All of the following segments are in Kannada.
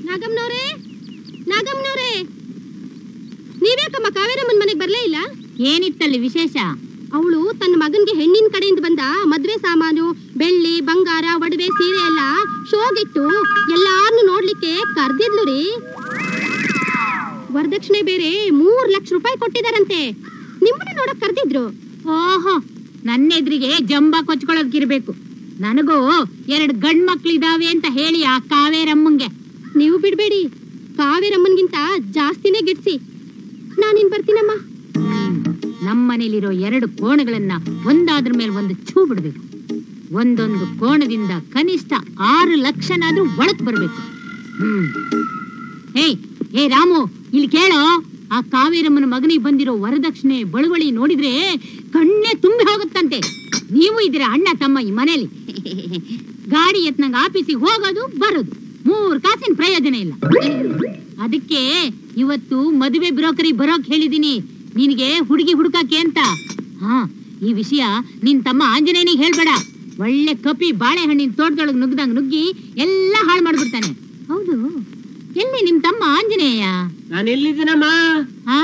ನಾಗಮ್ಮನವ್ರೇ ನಾಗಮ್ಮನವ್ರೇ ನೀವ್ಯಾಕಮ್ಮ ಕಾವೇರಮ್ಮನ ಮನೆಗೆ ಬರ್ಲೇ ಇಲ್ಲ ಏನಿತ್ತಲ್ಲಿ ವಿಶೇಷ ಅವಳು ತನ್ನ ಮಗನ್ಗೆ ಹೆಣ್ಣಿನ ಕಡೆಯಿಂದ ಬಂದ ಮದ್ವೆ ಸಾಮಾನು ಬೆಳ್ಳಿ ಬಂಗಾರ ಒಡವೆ ಸೀರೆ ಎಲ್ಲ ಶೋಗಿಟ್ಟು ಎಲ್ಲಾರ್ನು ನೋಡ್ಲಿಕ್ಕೆ ಕರ್ದಿದ್ಲು ರೀ ವರದಕ್ಷಿಣೆ ಬೇರೆ ಮೂರ್ ಲಕ್ಷ ರೂಪಾಯಿ ಕೊಟ್ಟಿದಾರಂತೆ ನಿಮ್ಮನ್ನ ನೋಡಕ್ ಕರ್ದಿದ್ರು ಓಹೋ ನನ್ನ ಎದುರಿಗೆ ಜಂಬ ಕೊಚ್ಕೊಳ್ಳೋದಕ್ಕಿರ್ಬೇಕು ನನಗೂ ಎರಡು ಗಂಡ್ ಮಕ್ಳಿದಾವೆ ಅಂತ ಹೇಳಿ ಆ ಕಾವೇರಮ್ಮಂಗೆ ನೀವು ಬಿಡ್ಬೇಡಿ ಕಾವೇರಮ್ಮನ್ಗಿಂತ ಜಾಸ್ತಿನೇ ಗಿಡ್ಸಿ ನಾನಿನ್ ಬರ್ತೀನಮ್ಮ ನಮ್ಮನೇಲಿರೋ ಎರಡು ಕೋಣಗಳನ್ನ ಒಂದಾದ್ರ ಮೇಲೆ ಒಂದು ಛೂ ಬಿಡ್ಬೇಕು ಒಂದೊಂದು ಕೋಣದಿಂದ ಕನಿಷ್ಠ ಆರು ಲಕ್ಷನಾದ್ರೂ ಒಳಕ್ ಬರ್ಬೇಕು ಹ್ಮ್ ಹೇಯ್ ಹೇ ರಾಮು ಇಲ್ಲಿ ಕೇಳೋ ಆ ಕಾವೇರಮ್ಮನ ಮಗನಿಗೆ ಬಂದಿರೋ ವರದಕ್ಷಿಣೆ ಬಳುವಳಿ ನೋಡಿದ್ರೆ ಕಣ್ಣೆ ತುಂಬಿ ಹೋಗುತ್ತಂತೆ ನೀವು ಇದ್ರೆ ಅಣ್ಣ ತಮ್ಮ ಈ ಮನೇಲಿ ಗಾಡಿ ಎತ್ನಂಗ ಆಫೀಸಿಗೆ ಹೋಗೋದು ಬರೋದು ಮೂರ್ ಕಾಸಿನ ಪ್ರಯೋಜನ ಇಲ್ಲ ಅದಕ್ಕೆ ಇವತ್ತು ಮದುವೆ ಬ್ರೋಕರಿ ಬರೋಕ್ ಹೇಳಿದೀನಿ ನಿನಗೆ ಹುಡುಗಿ ಹುಡುಕಕ್ಕೆ ಅಂತ ಹಾ ಈ ವಿಷಯ ನಿನ್ ತಮ್ಮ ಆಂಜನೇಯನಿಗೆ ಹೇಳ್ಬೇಡ ಒಳ್ಳೆ ಕಪಿ ಬಾಳೆಹಣ್ಣಿನ ತೋಟದೊಳಗ್ ನುಗ್ದಂಗ್ ನುಗ್ಗಿ ಎಲ್ಲ ಹಾಳು ಮಾಡ್ಬಿಡ್ತಾನೆ ಹೌದು ಎಲ್ಲಿ ನಿಮ್ ತಮ್ಮ ಆಂಜನೇಯ ನಾನು ಎಲ್ಲಿದ್ದೀನಮ್ಮ ಹಾ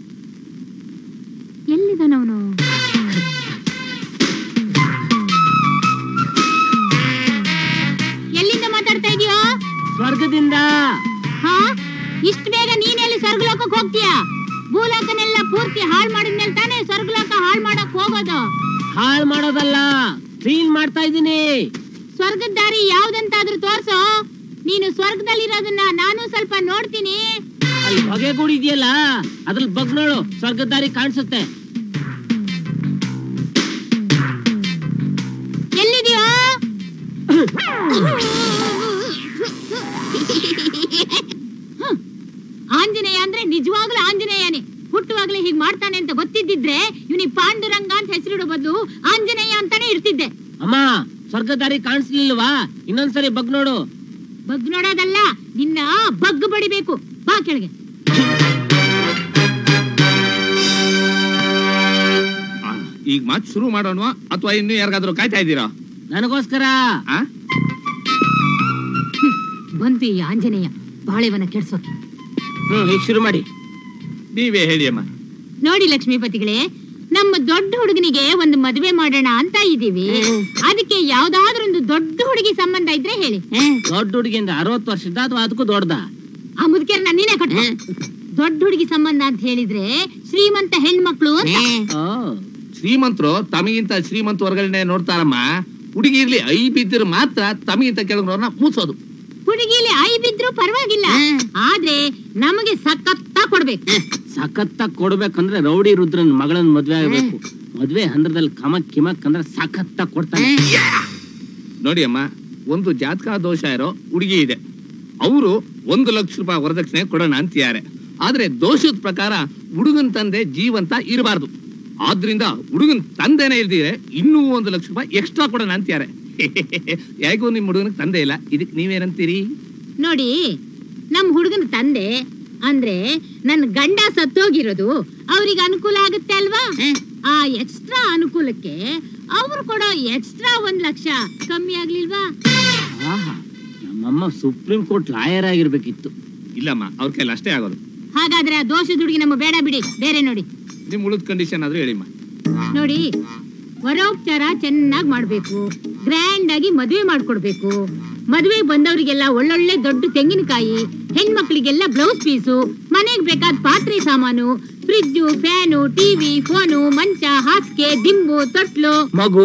ಎಲ್ಲಿದ್ದಾನವನು ಎಲ್ಲಿಂದ ಮಾತಾಡ್ತಾ ಇದೀಯೋ ಸ್ವರ್ಗದಿಂದ ಹಾ ಇಷ್ಟು ಬೇಗ ನೀನೆಲ್ಲಿ ಸ್ವರ್ಗಲೋಕಕ್ಕೆ ಹೋಗ್ತೀಯಾ ಭೂಲೋಕನೆಲ್ಲ ಪೂರ್ತಿ ಹಾಳು ಮಾಡಿದ್ಮೇಲೆ ತಾನೇ ಸ್ವರ್ಗಲೋಕ ಹಾಳು ಮಾಡಕ್ ಹೋಗೋದು ಹಾಳ್ ಮಾಡೋದಲ್ಲ ಕ್ಲೀನ್ ಮಾಡ್ತಾ ಇದ್ದೀನಿ ಸ್ವರ್ಗದ ದಾರಿ ಯಾವ್ದಂತಾದ್ರೂ ತೋರ್ಸೋ ನೀನು ಸ್ವರ್ಗದಲ್ಲಿರೋದನ್ನ ನಾನು ಸ್ವಲ್ಪ ನೋಡ್ತೀನಿ ಅಲ್ಲಿ ಹೊಗೆ ಗೂಡು ಇದೆಯಲ್ಲ ಅದ್ರಲ್ಲಿ ಬಗ್ ನೋಡು ಸ್ವರ್ಗದ ದಾರಿ ಕಾಣಿಸುತ್ತೆ ಎಲ್ಲಿದೆಯೋ ಆಂಜನೇಯ ಅಂದ್ರೆ ನಿಜವಾಗ್ಲೂ ಆಂಜನೇಯನೇ ಹುಟ್ಟುವಾಗ್ಲೇ ಹೀಗ್ ಮಾಡ್ತಾನೆ ಅಂತ ಗೊತ್ತಿದ್ದಿದ್ರೆ ಇವನಿಗೆ ಪಾಂಡುರಂಗ ಅಂತ ಹೆಸರಿಡೋ ಬದಲು ಆಂಜನೇಯ ಅಂತಾನೆ ಇರ್ತಿದ್ದೆ ಅಮ್ಮ ಸ್ವರ್ಗದ ದಾರಿ ಕಾಣಿಸ್ಲಿಲ್ವಾ ಇನ್ನೊಂದ್ಸರಿ ಬಗ್ ನೋಡು ಬಗ್ ನೋಡೋದಲ್ಲ ನಿನ್ನ ಬಗ್ ಬಡಿಬೇಕು ಬಾ ಕೆಳಗೆ ಆ, ಈಗ ಮಾತು ಶುರು ಮಾಡೋಣ ಅಥವಾ ಇನ್ನು ಯಾರಿಗಾದ್ರೂ ಕಾಯ್ತಾ ಇದ್ದೀರಾ ನನಗೋಸ್ಕರ ಆ? ಬಂತು ಈ ಆಂಜನೇಯ ಬಾಳೆವನ ಕೆಡ್ಸೋಕೆ ಹ್ಮ್ ಈಗ ಶುರು ಮಾಡಿ ನೀವೇ ಹೇಳಿ ಅಮ್ಮ ನೋಡಿ ಲಕ್ಷ್ಮೀಪತಿಗಳೇ ನಮ್ಮ ದೊಡ್ಡ ಹುಡುಗನಿಗೆ ಒಂದು ಮದುವೆ ಮಾಡೋಣ ಅಂತ ಇದೀವಿ ಅದಕ್ಕೆ ಯಾವ್ದಾದ್ರೂ ಒಂದು ದೊಡ್ಡ ಹುಡುಗಿ ಸಂಬಂಧ ಇದ್ರೆ ಹೇಳಿ ದೊಡ್ಡ ಹುಡುಗಿ ಅಂದ್ರೆ ಅರವತ್ತು ವರ್ಷದ ಅಥವಾ ಅದಕ್ಕೂ ದೊಡ್ಡದ ಆ ಮುದುಕಿಯರ್ ನೀನೇ ಕಟ್ಟ ದೊಡ್ಡ ಹುಡುಗಿ ಸಂಬಂಧ ಅಂತ ಹೇಳಿದ್ರೆ ಶ್ರೀಮಂತ ಹೆಣ್ಮಕ್ಳು ಅಂತ ಶ್ರೀಮಂತರು ತಮಗಿಂತ ಶ್ರೀಮಂತ ವರ್ಗಗಳನ್ನೇ ನೋಡ್ತಾರಮ್ಮ ಹುಡುಗಿ ಇರ್ಲಿ ಐ ಬಿದ್ದಿರು ಮಾತ್ರ ತಮಗಿಂತ ಕೆಳಗ್ರವ್ರನ್ನ ಮೂಸೋದು ಹುಡುಗಿಲಿ ಐ ಬಿದ್ರು ಪರವಾಗಿಲ್ಲ ಆದ್ರೆ ನಮಗೆ ಸಖತ್ತ ಕೊಡ್ಬೇಕು ಸಖತ್ತಾಗಿ ಕೊಡ್ಬೇಕಂದ್ರೆ ರೌಡಿ ರುದ್ರನ್ ಮಗಳನ್ ಮದ್ವೆ ಆಗ್ಬೇಕು ಮದ್ವೆ ಹಂದ್ರದಲ್ಲಿ ಕಮಕ್ ಕಿಮಕ್ ಅಂದ್ರೆ ಸಖತ್ತಾಗಿ ಕೊಡ್ತಾನೆ ನೋಡಿ ಅಮ್ಮ ಒಂದು ಜಾತಕ ದೋಷ ಇರೋ ಹುಡುಗಿ ಇದೆ ಅವರು ಒಂದು ಲಕ್ಷ ರೂಪಾಯಿ ವರದಕ್ಷಿಣೆ ಕೊಡೋಣ ಅಂತಿದ್ದಾರೆ ಆದ್ರೆ ದೋಷದ ಪ್ರಕಾರ ಹುಡುಗನ್ ತಂದೆ ಜೀವಂತ ಇರಬಾರ್ದು ಆದ್ರಿಂದ ಹುಡುಗನ್ ತಂದೆನೇ ಇಲ್ದಿದ್ರೆ ಇನ್ನೂ ಒಂದು ಲಕ್ಷ ರೂಪಾಯಿ ಎಕ್ಸ್ಟ್ರಾ ಕೊಡೋಣ ಅಂತಿದ್ದಾರೆ ಯಾಕೋ ನಿಮ್ ಹುಡುಗನಿಗೆ ತಂದೆ ಇಲ್ಲ ಇದಕ್ ನೀವೇನಂತೀರಿ ನೋಡಿ ನಮ್ ಹುಡುಗನ ತಂದೆ ಅಂದ್ರೆ ನನ್ನ ಗಂಡ ಸತ್ತೋಗಿರೋದು ಅವ್ರಿಗೆ ಅನುಕೂಲ ಆಗುತ್ತೆ ಅಲ್ವಾ ಆ ಎಕ್ಸ್ಟ್ರಾ ಅನುಕೂಲಕ್ಕೆ ಅವ್ರು ಕೊಡೋ ಎಕ್ಸ್ಟ್ರಾ ಒಂದ್ ಲಕ್ಷ ಕಮ್ಮಿ ಆಗ್ಲಿಲ್ವಾ ಆಹಾ, ನಮ್ಮಮ್ಮ ಸುಪ್ರೀಂ ಕೋರ್ಟ್ ಲಾಯರ್ ಆಗಿರ್ಬೇಕಿತ್ತು ಇಲ್ಲಮ್ಮ ಅವ್ರ ಕೈಲಿ ಅಷ್ಟೇ ಆಗೋದು ಹಾಗಾದ್ರೆ ಆ ದೋಷದ ಹುಡುಗಿ ನಮ್ಮ ಬೇಡ ಬಿಡಿ ಬೇರೆ ನೋಡಿ ನಿಮ್ ಉಳಿದ ಕಂಡೀಷನ್ ಆದ್ರೂ ಹೇಳಿಮ್ಮ ನೋಡಿ ವರೋಪಚಾರ ಚೆನ್ನಾಗಿ ಮಾಡ್ಬೇಕು ಗ್ರ್ಯಾಂಡ್ ಆಗಿ ಮದುವೆ ಮಾಡ್ಕೊಡ್ಬೇಕು ಮದುವೆಗೆ ಬಂದವರಿಗೆಲ್ಲ ಒಳ್ಳೊಳ್ಳೆ ದೊಡ್ಡ ತೆಂಗಿನಕಾಯಿ ಹೆಣ್ಮಕ್ಳಿಗೆಲ್ಲ ಬ್ಲೌಸ್ ಪೀಸು ಮನೆಗೆ ಬೇಕಾದ ಪಾತ್ರೆ ಸಾಮಾನು ಫ್ರಿಡ್ಜು ಫ್ಯಾನು ಟಿವಿ ಫೋನು ಮಂಚ ಹಾಸಿಗೆ ದಿಂಬು ತೊಟ್ಲು ಮಗು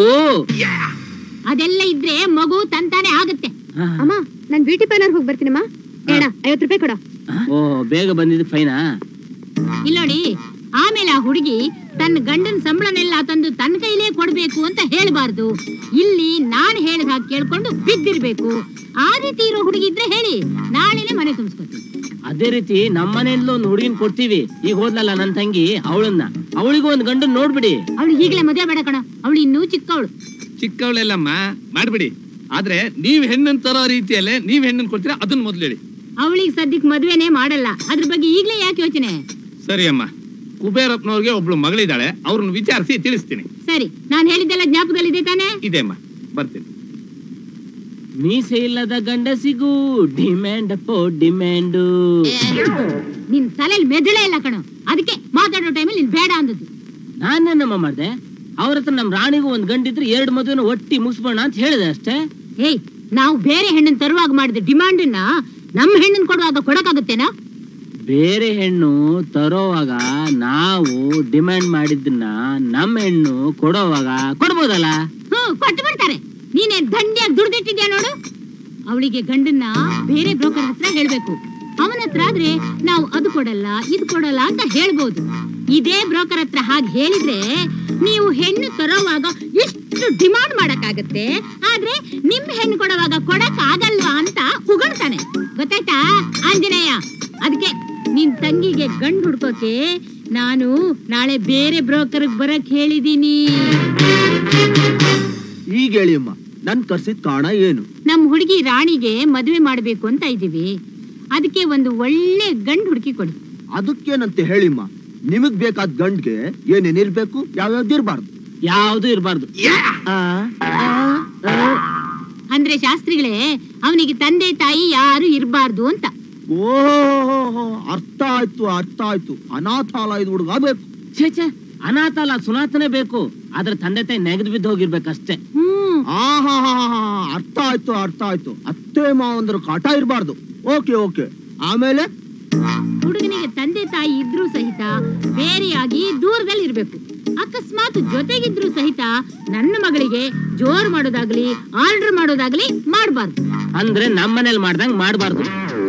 ಅದೆಲ್ಲ ಇದ್ರೆ ಮಗು ತಂತಾನೆ ಆಗುತ್ತೆ ಆ, ಅಮ್ಮ ನಾನ್ ಬ್ಯೂಟಿ ಪಾರ್ಲರ್ ಹೋಗಿ ಬರ್ತೀನಮ್ಮ ಏಣ ಐವತ್ತು ರೂಪಾಯಿ ಕೊಡ ಓ ಬೇಗ ಬಂದಿದ್ದು ಫೈನಾ ಇಲ್ಲ ನೋಡಿ ಆಮೇಲೆ ಆ ಹುಡುಗಿ ತನ್ನ ಗಂಡನ ಸಂಬಳನೆಲ್ಲ ತಂದು ತನ್ನ ಕೈಲೇ ಕೊಡ್ಬೇಕು ಅಂತ ಹೇಳ್ಬಾರ್ದು ಇಲ್ಲಿ ನಾನ್ ಹೇಳಿದ ಹಾಗೆ ಕೇಳ್ಕೊಂಡು ಬಿದ್ದಿರ್ಬೇಕು ಆ ರೀತಿ ಇರೋ ಹುಡುಗಿ ಇದ್ರೆ ಹೇಳಿ ನಾಳೆನೆ ಮನೆ ತುಂಬಿಸ್ಕೊತೀನಿ ಅದೇ ರೀತಿ ನಮ್ಮನೆಯಲ್ಲೂ ಒಂದು ಹುಡುಗಿನ ಕೊಡ್ತೀವಿ ಈಗ ಹೋದ್ಲಲ್ಲ ನನ್ನ ತಂಗಿ ಅವಳನ್ನ ಅವಳಿಗೂ ಒಂದು ಗಂಡನ್ ನೋಡ್ಬಿಡಿ ಅವಳು ಈಗಲೇ ಮದುವೆ ಬೇಡ ಕಣ ಅವಳು ಇನ್ನೂ ಚಿಕ್ಕವಳು ಚಿಕ್ಕವಳೆಲ್ಲಮ್ಮ ಮಾಡ್ಬಿಡಿ ಆದ್ರೆ ನೀವ್ ಹೆಣ್ಣನ್ ತರೋ ರೀತಿಯಲ್ಲೇ ನೀವ್ ಹೆಣ್ಣನ್ ಕೊಡ್ತೀರಾ ಅದನ್ನ ಮೊದ್ಲು ಹೇಳಿ ಅವಳಿಗೆ ಸದ್ಯಕ್ಕೆ ಮದುವೆನೇ ಮಾಡಲ್ಲ ಅದ್ರ ಬಗ್ಗೆ ಈಗಲೇ ಯಾಕೆ ಯೋಚನೆ ಸರಿ ಅಮ್ಮ ಕುಬೇರಪ್ಪನವ್ರಿಗೆ ಒಬ್ಳು ಮಗಳಿದ್ದಾಳೆ ಅವ್ರನ್ನ ವಿಚಾರಿಸಿ ತಿಳಿಸ್ತೀನಿ ಸರಿ ನಾನು ಹೇಳಿದ್ದೆಲ್ಲ ಜ್ಞಾಪಕದಲ್ಲಿದೆ ತಾನೇ ಇದೆ ಅಮ್ಮ ಬರ್ತೀನಿ ಮೀಸೆ ಇಲ್ಲದ ಗಂಡಸಿಗೂ ಡಿಮ್ಯಾಂಡ್ ಪೋ ಡಿಮ್ಯಾಂಡು ನಿನ್ ತಲೆಯಲ್ಲಿ ಮೆದುಳೇ ಇಲ್ಲ ಕಣೋ ಅದಕ್ಕೆ ಮಾತಾಡೋ ಟೈಮಲ್ಲಿ ನೀನ್ ಬೇಡ ಅಂದದ್ದು ನಾನೇನಮ್ಮ ಮಾಡ್ದೆ ಅವ್ರ ಹತ್ರ ನಮ್ ರಾಣಿಗೂ ಒಂದ್ ಗಂಡಿದ್ರೆ ಎರಡು ಮದುವೆನ ಒಟ್ಟಿ ಮುಗಿಸ್ಬೋಣ ಅಂತ ಹೇಳಿದೆ ಅಷ್ಟೇ ಏಯ್ ನಾವು ಬೇರೆ ಹೆಣ್ಣನ್ ತರುವಾಗ ಮಾಡಿದ ಡಿಮಾಂಡನ್ನ ನಮ್ಮ ಹೆಣ್ಣನ್ ಕೊಡುವಾಗ ಕೊಡಕ್ಕಾಗುತ್ತೇನಾ ಬೇರೆ ಹೆಣ್ಣು ತರೋವಾಗ ನಾವು ಡಿಮ್ಯಾಂಡ್ ಮಾಡಿದ್ದನ್ನ ನಮ್ಮ ಹೆಣ್ಣು ಕೊಡೋವಾಗ ಕೊಡ್ಬೋದಲ್ಲ ಹ್ಮ್ ಕೊಟ್ಟು ಬಿಡ್ತಾರೆ ನೀನೇನ್ ದಂಡ್ಯಾಗಿ ದುಡ್ದಿಟ್ಟಿದ್ಯಾ ನೋಡು ಅವಳಿಗೆ ಗಂಡನ್ನ ಬೇರೆ ಬ್ರೋಕರ್ ಹತ್ರ ಹೇಳ್ಬೇಕು ಅವನ ಹತ್ರ ಆದ್ರೆ ನಾವು ಅದು ಕೊಡಲ್ಲ ಇದು ಕೊಡಲ್ಲ ಅಂತ ಹೇಳ್ಬೋದು ಇದೇ ಬ್ರೋಕರ್ ಹತ್ರ ಹಾಗೆ ಹೇಳಿದ್ರೆ ನೀವು ಹೆಣ್ಣು ತರೋವಾಗ ಎಷ್ಟು ಡಿಮಾಂಡ್ ಮಾಡಕ್ಕಾಗತ್ತೆ ಆದ್ರೆ ನಿಮ್ ಹೆಣ್ಣು ಕೊಡುವಾಗ ಕೊಡಕ್ ಆಗಲ್ವಾ ಅಂತ ಉಗಳ್ತಾನೆ ಗೊತ್ತಾಯ್ತಾ ಆಂಜನೇಯ ಅದಕ್ಕೆ ನಿನ್ ತಂಗಿಗೆ ಗಂಡು ಹುಡ್ಕೋಕೆ ನಾನು ನಾಳೆ ಬೇರೆ ಬ್ರೋಕರ್ ಬರಕ್ ಹೇಳಿದೀನಿ ಈಗ ಹೇಳಿ ಅಮ್ಮ ನನ್ ಕರ್ಸಿದ್ ಕಾರಣ ಏನು ನಮ್ ಹುಡುಗಿ ರಾಣಿಗೆ ಮದುವೆ ಮಾಡ್ಬೇಕು ಅಂತ ಇದೀವಿ ಅದಕ್ಕೆ ಒಂದು ಒಳ್ಳೆ ಗಂಡು ಹುಡುಕಿ ಕೊಡಿ ಅದಕ್ಕೇನಂತ ಹೇಳಿಮ್ಮ ನಿಮಗ್ ಬೇಕಾದ ಗಂಡ್ಗೆ ಏನೇನಿರ್ಬೇಕು ಯಾವ್ಯಾವ್ದು ಇರ್ಬಾರ್ದು ಯಾವ್ದು ಇರಬಾರ್ದು ಆ, ಆ, ಆ. ಅಂದ್ರೆ ಶಾಸ್ತ್ರಿಗಳೇ ಅವನಿಗೆ ತಂದೆ ತಾಯಿ ಯಾರು ಇರಬಾರ್ದು ಅಂತ ಓಹೋ ಅರ್ಥ ಆಯ್ತು ಅರ್ಥ ಆಯ್ತು ಅನಾಥಾಲಯದ ಹುಡುಗ ಬೇಕು ಛೇ ಛೇ ಅನಾಥಲ್ಲ ಸುನಾಥನೇ ಬೇಕು ಆದ್ರೆ ತಂದೆ ತಾಯಿ ನೆಗೆದು ಬಿದ್ದು ಹೋಗಿರ್ಬೇಕಷ್ಟೇ ಹ್ಮ್ ಆಹಾ ಅರ್ಥ ಆಯ್ತು ಅರ್ಥ ಆಯ್ತು ಅತ್ತೆ ಮಾವಂದ್ರ ಕಾಟ ಇರ್ಬಾರ್ದು ಓಕೆ ಓಕೆ ಆಮೇಲೆ ಹುಡುಗನಿಗೆ ತಂದೆ ತಾಯಿ ಇದ್ರೂ ಸಹಿತ ಬೇರೆಯಾಗಿ ದೂರದಲ್ಲಿ ಇರ್ಬೇಕು ಅಕಸ್ಮಾತ್ ಜೊತೆಗಿದ್ರು ಸಹಿತ ನನ್ನ ಮಗಳಿಗೆ ಜೋರ್ ಮಾಡೋದಾಗ್ಲಿ ಆರ್ಡರ್ ಮಾಡೋದಾಗ್ಲಿ ಮಾಡ್ಬಾರ್ದು ಅಂದ್ರೆ ನಮ್ಮನೇಲಿ ಮಾಡ್ದಂಗ್ ಮಾಡ್ಬಾರ್ದು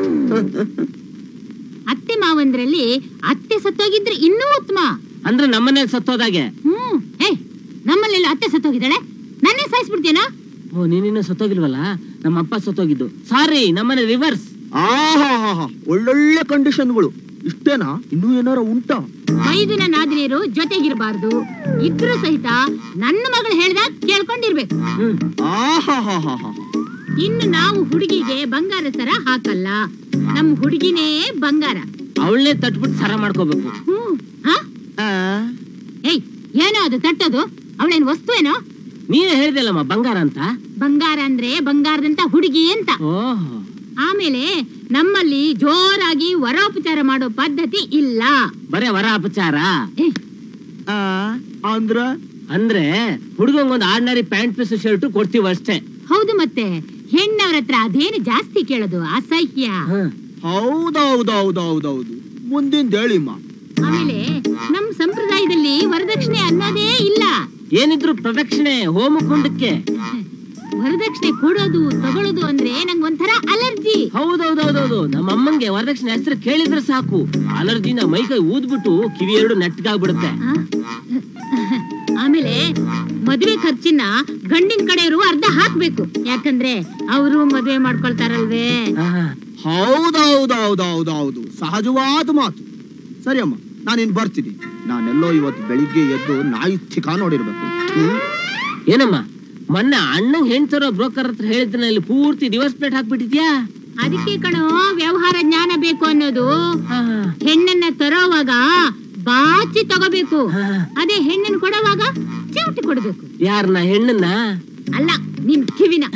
ಅತ್ತೆ ಮಾವಂದ್ರಲ್ಲಿ ಅತ್ತೆ ಸತ್ತೋಗಿದ್ರೆ ಇನ್ನೂ ಉತ್ತಮ ಅಂದ್ರೆ ನಮ್ಮನೇಲಿ ಸತ್ತೋದಾಗೆ ಹ್ಮ್ ಏ ನಮ್ಮಲ್ಲೆಲ್ಲ ಅತ್ತೆ ಸತ್ತೋಗಿದ್ದಾಳೆ ನನ್ನೇ ಸಾಯಿಸ್ಬಿಡ್ತೇನಾ ಓ ನೀನಿನ್ನ ಸತ್ತೋಗಿಲ್ವಲ್ಲ ನಮ್ಮ ಅಪ್ಪ ಸತ್ತೋಗಿದ್ದು ಸಾರಿ ನಮ್ಮನೆ ರಿವರ್ಸ್ ಆಹಾ ಒಳ್ಳೊಳ್ಳೆ ಕಂಡೀಷನ್ಗಳು ಇಷ್ಟೇನಾ ಇನ್ನೂ ಏನಾರ ಉಂಟಾ ಐದಿನ ನಾದಿನಿಯರು ಜೊತೆಗಿರಬಾರ್ದು ಇದ್ರೂ ಸಹಿತ ನನ್ನ ಮಗಳು ಹೇಳ್ದಾಗ ಕೇಳ್ಕೊಂಡಿರ್ಬೇಕು ಹ್ಮ್ ಆಹಾ ಇನ್ನು ನಾವು ಹುಡುಗಿಗೆ ಬಂಗಾರ ಸರ ಹಾಕಲ್ಲ ನಮ್ ಹುಡುಗಿನೇ ಬಂಗಾರ ಅವಳನ್ನೇ ತಟ್ಬಿಟ್ಟು ಸರ ಮಾಡ್ಕೋಬೇಕು ಹ್ಮ್ ಹಾ ಏಯ್ ಏನೋ ಅದು ತಟ್ಟೋದು ಅವಳೇನ್ ವಸ್ತು ಏನೋ ನೀನೇ ಹೇಳಿದೆಲ್ಲಮ್ಮ ಬಂಗಾರ ಅಂತ ಬಂಗಾರ ಅಂದ್ರೆ ಬಂಗಾರದಂತ ಹುಡುಗಿ ಅಂತ ಓಹ್ ಆಮೇಲೆ ನಮ್ಮಲ್ಲಿ ಜೋರಾಗಿ ವರೋಪಚಾರ ಮಾಡೋ ಪದ್ಧತಿ ಇಲ್ಲ ಬರೇ ವರ ಅಪಚಾರ ಏ, ಅಂದ್ರ ಅಂದ್ರೆ ಹುಡುಗಂಗ್ ಒಂದು ಆರ್ಡಿನರಿ ಪ್ಯಾಂಟ್ ಪೀಸ್ ಶರ್ಟ್ ಕೊಡ್ತೀವಿ ಅಷ್ಟೇ ಹೌದು ಮತ್ತೆ ಹೆಣ್ಣವ್ರ ಹತ್ರ ಅದೇನು ಜಾಸ್ತಿ ಕೇಳೋದು ಅಸಹ್ಯ ಹ್ಮ್. ಹೌದೌದೌದೌದೌದು ಮುಂದಿನ ಹೇಳಿಮ್ಮ ಆಮೇಲೆ ನಮ್ ಸಂಪ್ರದಾಯದಲ್ಲಿ ವರದಕ್ಷಿಣೆ ಅನ್ನೋದೇ ಇಲ್ಲ ಏನಿದ್ರು ಪ್ರದಕ್ಷಿಣೆ ಹೋಮ ಕುಂಡಕ್ಕೆ ವರದಕ್ಷಿಣೆ ಕೊಡೋದು ತಗೊಳ್ಳೋದು ಅಂದ್ರೆ ನಂಗ್ ಒಂಥರ ಅಲರ್ಜಿ ಹೌದೌದೌದೌದು ನಮ್ಮ ಅಮ್ಮಂಗೆ ವರದಕ್ಷಿಣೆ ಹೆಸರು ಕೇಳಿದ್ರೆ ಸಾಕು ಅಲರ್ಜಿನ ಮೈಕೈ ಊದ್ಬಿಟ್ಟು ಕಿವಿ ಎರಡು ನೆಟ್ಟಗಾಗ್ಬಿಡುತ್ತೆ ಆ? ಆಮೇಲೆ ಮದುವೆ ಖರ್ಚಿನ ಗಂಡಿನ ಕಡೆಯವರು ಅರ್ಧ ಹಾಕ್ಬೇಕು ಯಾಕಂದ್ರೆ ಅವರು ಮದುವೆ ಮಾಡ್ಕೊಳ್ತಾರಲ್ವೇ ಆಹಾ. ಹೌದೌದೌದೌದೌದು ಸಹಜವಾದ ಮಾತು ಸರಿ ಅಮ್ಮ ನಾನಿನ್ ಬರ್ತೀನಿ ನಾನೆಲ್ಲೋ ಇವತ್ತು ಬೆಳಿಗ್ಗೆ ಎದ್ದು ನಾಯಿ ಥಿಕಾ ನೋಡಿರ್ಬೇಕು ಹ್ಮ್? ಏನಮ್ಮ ಮೊನ್ನೆ ಅಣ್ಣಂಗ್ ಹೆಣ್ತರೋ ಬ್ರೋಕರ್ ಹತ್ರ ಹೇಳಿದ್ರೆ ಇಲ್ಲಿ ಪೂರ್ತಿ ಡಿವೋರ್ಸ್ ಪ್ಲೇಟ್ ಹಾಕ್ಬಿಟ್ಟಿದ್ಯಾ ಅದಕ್ಕೆ ಕಣೋ ವ್ಯವಹಾರ ಜ್ಞಾನ ಬೇಕು ಅನ್ನೋದು ಹೆಣ್ಣನ್ನ ತರೋವಾಗ ಬಾಚಿ ತಗೋಬೇಕು ಅದೇ ಹೆಣ್ಣನ್ನು ಕೊಡೋವಾಗ ಚಿಮಟಿ ಕೊಡ್ಬೇಕು ಯಾರನ್ನ ಹೆಣ್ಣನ್ನ ಅಲ್ಲ ನಿನ್ ಕಿವಿನ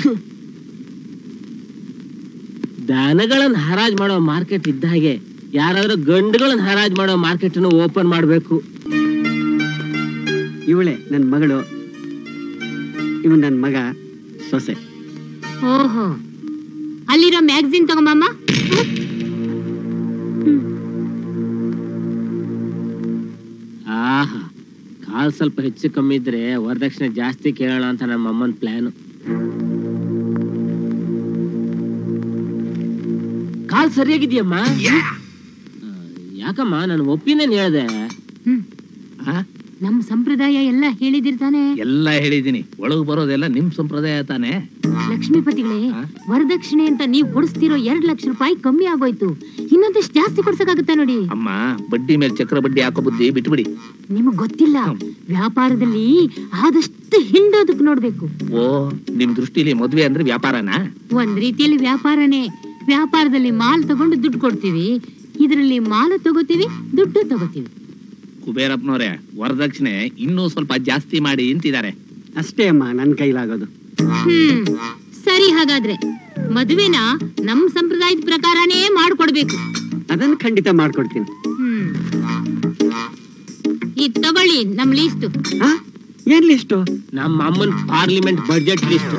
ದನಗಳನ್ನ ಹರಾಜ್ ಮಾಡೋ ಮಾರ್ಕೆಟ್ ಇದ್ದ ಹಾಗೆ ಯಾರಾದ್ರೂ ಗಂಡುಗಳನ್ನ ಹರಾಜ್ ಮಾಡೋ ಮಾರ್ಕೆಟ್ ಅನ್ನು ಓಪನ್ ಮಾಡ್ಬೇಕು ಇವಳೆ ನನ್ನ ಮಗಳು ಇವನ್ ನನ್ನ ಮಗ ಸೊಸೆ ಓಹೋ ಅಲ್ಲಿರೋ ಮ್ಯಾಗಝಿನ್ ತಗೊಂಬಮ್ಮ ಆಹಾ ಕಾಲ್ ಸ್ವಲ್ಪ ಹೆಚ್ಚು ಕಮ್ಮಿ ಇದ್ರೆ ವರದಕ್ಷಿಣೆ ಜಾಸ್ತಿ ಕೇಳೋಣ ಅಂತ ನಮ್ಮ ಅಮ್ಮನ ಪ್ಲಾನ್ ಕಾಲ್ ಸರಿಯಾಗಿದ್ಯಮ್ಮ ಆ, ಯಾಕಮ್ಮ ನಾನು ಒಪಿನಿಯನ್ ಹೇಳ್ದೆ ಹ್ಮ್ ಆ? ನಮ್ ಸಂಪ್ರದಾಯ ಎಲ್ಲ ಹೇಳಿದಿರ್ತಾನೆ ಎಲ್ಲ ಹೇಳಿದೀನಿ ಒಳಗ್ ಬರೋದೆಲ್ಲ ನಿಮ್ ಸಂಪ್ರದಾಯ ತಾನೇ ಲಕ್ಷ್ಮೀಪತಿಗಳೇ ಆ? ವರದಕ್ಷಿಣೆ ಅಂತ ನೀವು ಕೊಡಿಸ್ತಿರೋ ಎರಡ್ ಲಕ್ಷ ರೂಪಾಯಿ ಕಮ್ಮಿ ಆಗೋಯ್ತು ಇನ್ನೊಂದಷ್ಟು ಜಾಸ್ತಿ ಕೊಡ್ಸಕ್ಕಾಗತ್ತಾ ನೋಡಿ ಅಮ್ಮ ಬಡ್ಡಿ ಮೇಲೆ ಚಕ್ರ ಬಡ್ಡಿ ಹಾಕೋ ಬುದ್ಧಿ ಬಿಟ್ಬಿಡಿ ನಿಮಗ್ ಗೊತ್ತಿಲ್ಲ ಹ್ಮ್. ವ್ಯಾಪಾರದಲ್ಲಿ ಆದಷ್ಟು ಹಿಂಡೋದಕ್ ನೋಡ್ಬೇಕು ಓ ನಿಮ್ ದೃಷ್ಟಿಲಿ ಮದ್ವೆ ಅಂದ್ರೆ ವ್ಯಾಪಾರನಾ ಒಂದ್ ರೀತಿಯಲ್ಲಿ ವ್ಯಾಪಾರನೇ ವ್ಯಾಪಾರದಲ್ಲಿ ಮಾಲ್ ತಗೊಂಡು ದುಡ್ಡು ಕೊಡ್ತೀವಿ ಇದರಲ್ಲಿ ಮಾಲು ತಗೋತೀವಿ ದುಡ್ಡು ತಗೋತೀವಿ ಕುಬೇರಪ್ಪನವ್ರೆ ವರದಕ್ಷಿಣೆ ಇನ್ನೂ ಸ್ವಲ್ಪ ಜಾಸ್ತಿ ಮಾಡಿ ಅಂತಿದ್ದಾರೆ ಅಷ್ಟೇ ಅಮ್ಮ ನನ್ನ ಕೈಲಾಗೋದು ಹ್ಮ್ ಸರಿ ಸರಿ ಹಾಗಾದ್ರೆ ಮದುವೆನ ನಮ್ ಸಂಪ್ರದಾಯದ ಪ್ರಕಾರನೇ ಮಾಡ್ಕೊಡ್ಬೇಕು ಅದನ್ನ ಖಂಡಿತ ಮಾಡ್ಕೊಡ್ತೀನಿ ಹ್ಮ್ ಇದ್ ತಗೊಳ್ಳಿ ನಮ್ ಲೀಸ್ಟ್ ಆ ಏನ್ ಲಿಸ್ಟು ನಮ್ಮ ಅಮ್ಮನ್ ಪಾರ್ಲಿಮೆಂಟ್ ಬಡ್ಜೆಟ್ ಲಿಸ್ಟ್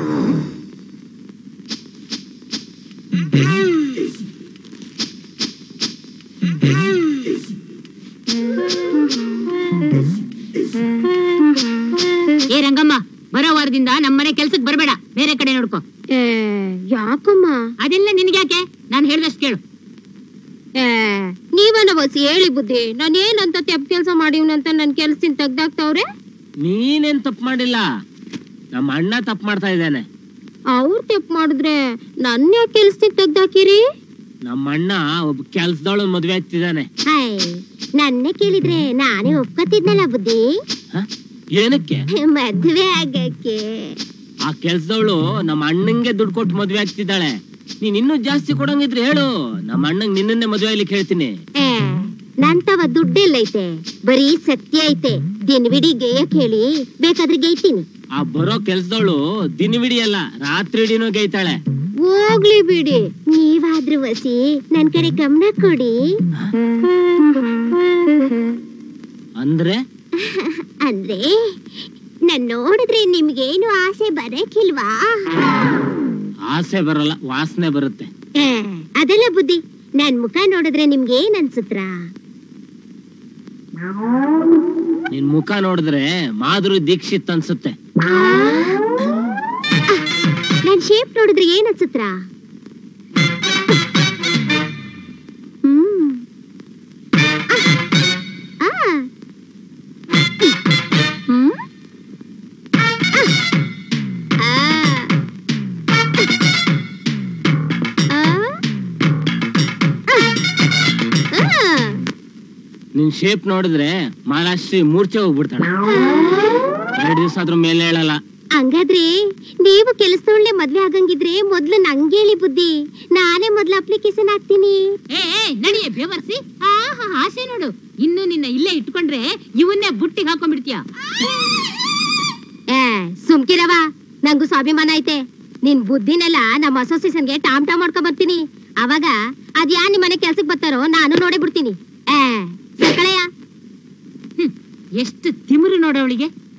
ಏ ರಂಗಮ್ಮ ಬರೋ ವಾರದಿಂದ ನಮ್ಮನೆ ಕೆಲ್ಸಕ್ ಬರ್ಬೇಡ ಬೇರೆ ಕಡೆ ನೋಡ್ಕೋ ಏ, ಯಾಕಮ್ಮ ಅದೆಲ್ಲ ನಿನ್ಗ್ಯಾಕೆ ನಾನ್ ಹೇಳ್ದಷ್ಟು ಕೇಳು ಏ, ನೀವನ ಬಸ್ ಹೇಳಿ ಬುದ್ಧಿ ನಾನು ಏನಂತ ತೆಪ್ಪ ಕೆಲಸ ಮಾಡಿವ್ನಂತ ನನ್ ಕೆಲ್ಸದಿಂದ ತೆಗ್ದಾಕ್ತವ್ರೆ ನೀನೇನ್ ತಪ್ಪು ಮಾಡಿಲ್ಲ ನಮ್ಮ ಅಣ್ಣ ತಪ್ಪು ಮಾಡ್ತಾ ಇದ್ದಾನೆ ಅವ್ರು ತೆಪ್ಪ ಮಾಡಿದ್ರೆ ನನ್ನ ಯಾಕೆ ಕೆಲ್ಸದಿಂದ ತೆಗ್ದಾಕಿರಿ ನಮ್ಮ ಅಣ್ಣ ಒಬ್ಬ ಕೆಲ್ಸದವಳು ಮದ್ವೆ ಆಗ್ತಿದ್ದಾನೆ ಹಾಯ್ ನನ್ನೇ ಕೇಳಿದ್ರೆ ನಾನೇ ಒಪ್ಕೋತಿದ್ನಲ್ಲ ಬುದ್ಧಿ ಹ? ಏನಕ್ಕೆ ಮದ್ವೆ ಆಗಕ್ಕೆ ಆ ಕೆಲ್ಸದವಳು ನಮ್ಮ ಅಣ್ಣಂಗೆ ದುಡ್ಡು ಕೊಟ್ಟು ಮದ್ವೆ ಆಗ್ತಿದ್ದಾಳೆ ನೀನ್ ಇನ್ನೂ ಜಾಸ್ತಿ ಕೊಡಂಗಿದ್ರೆ ಹೇಳು ನಮ್ಮ ಅಣ್ಣಂಗ್ ನಿನ್ನನ್ನೇ ಮದ್ವೆ ಆಗ್ಲಿಕ್ಕೆ ಹೇಳ್ತೀನಿ ಏ ನಂತವ ದುಡ್ಡೆಲ್ಲೈತೆ ಬರೀ ಸತ್ಯ ಐತೆ ದಿನವಿಡೀ ಗೇಯಕ್ ಹೇಳಿ ಬೇಕಾದ್ರೆ ಗೈತೀನಿ ಆ ಬರೋ ಕೆಲ್ಸದವಳು ದಿನವಿಡಿ ಅಲ್ಲ ರಾತ್ರಿ ಇಡೀನೂ ಗೈತಾಳೆ ಹೋಗ್ಲಿ ಬಿಡಿ ನೀವಾದ್ರೂ ವಸಿ ನನ್ ಕಡೆ ಗಮನ ಕೊಡಿ ಅಂದ್ರೆ ಅಂದ್ರೆ ನನ್ ನೋಡಿದ್ರೆ ನಿಮ್ಗೇನು ಆಸೆ ಬರಕಿಲ್ವಾ ಆಸೆ ಬರಲ್ಲ ವಾಸನೆ ಬರುತ್ತೆ ಏ, ಅದೆಲ್ಲ ಬುದ್ಧಿ ನನ್ ಮುಖ ನೋಡಿದ್ರೆ ನಿಮ್ಗೆ ಏನ್ ಅನ್ಸುತ್ತಾ ನಿನ್ ಮುಖ ನೋಡಿದ್ರೆ ಮಾಧುರಿ ದೀಕ್ಷಿತ್ ಅನ್ಸುತ್ತೆ ನನ್ ಶೇಪ್ ನೋಡಿದ್ರೆ ಏನ್ ಅನ್ಸುತ್ತಾ ಹ್ಮ್ ಆ. ಆ. ಹ್ಮ್? ಆ. ಆ. ಆ. ಆ. ನಿನ್ ಶೇಪ್ ನೋಡಿದ್ರೆ ಮಹಾರಾಷ್ಟ್ರಿ ಮೂರ್ಛೆ ಹೋಗ್ಬಿಡ್ತಾಳೆ ಎರಡು ದಿವಸ ಅದ್ರ ಮೇಲೆ ಹೇಳಲ್ಲ ಹಂಗಾದ್ರೆ ನೀವು ಕೆಲಸದೊಳ್ಳೆ ಮದ್ವೆ ಆಗಂಗಿದ್ರೆ ಮೊದ್ಲು ನಂಗೇಳಿ ಬುದ್ಧಿ ನಾನೇ ಮೊದ್ಲು ಅಪ್ಲಿಕೇಶನ್ ಹಾಕ್ತೀನಿ ಏ ಏ, ನಡಿಯೇ ಬೇವರ್ಸಿ ಆಹಾ ಆಸೆ ನೋಡು ಇನ್ನು ನಿನ್ನ ಇಲ್ಲೇ ಇಟ್ಕೊಂಡ್ರೆ ಇವನ್ನೇ ಬುಟ್ಟಿಗೆ ಹಾಕೊಂಡ್ಬಿಡ್ತೀಯ ಏ ಸುಮ್ಕಿರವ ನಂಗೂ ಸ್ವಾಭಿಮಾನ ಐತೆ ನಿನ್ ಬುದ್ಧಿನೆಲ್ಲ ನಮ್ಮ ಅಸೋಸಿಯೇಷನ್ಗೆ ಟಾಮ್ ಟಾಮ್ ಮಾಡ್ಕೊ ಬರ್ತೀನಿ ಅವಾಗ ಅದ್ ಯಾ ನಿಮ್ಮನೆ ಕೆಲ್ಸಕ್ ಬರ್ತಾರೋ ನಾನು ನೋಡೇ ಬಿಡ್ತೀನಿ ಏ ಸಕಳೆಯ ಎಷ್ಟು ತಿಮಿರು ನೋಡವಳಿಗೆ